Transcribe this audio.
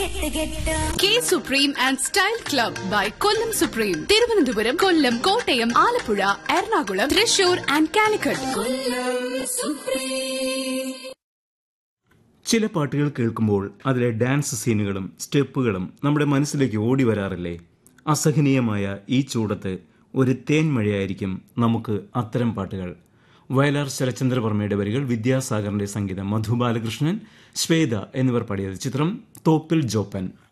കെട്ട് കെട്ട് K Supreme and Style Club by Kollam Supreme Thiruvananthapuram Kollam Kottayam Alappuzha Ernakulam Thrissur and Calicut ചില പാട്ടുകൾ കേൾക്കുമ്പോൾ അതിലെ ഡാൻസ് സീനുകളും സ്റ്റെപ്പുകളും നമ്മുടെ മനസ്സിലേക്ക് ഓടി വരാറില്ലേ അസഹനീയമായ ഈ ചൂടത്ത് ഒരു തേൻ മഴയായിരിക്കും നമുക്ക് അത്തരം പാട്ടുകൾ വയലാർ ശരചന്ദ്രവർമ്മയുടെ വരികൾ വിദ്യാസാഗറിന്റെ സംഗീതം മധു ബാലകൃഷ്ണൻ ശ്വേത എന്നിവർ പാടിയത് ചിത്രം തോപ്പിൽ ജോപ്പൻ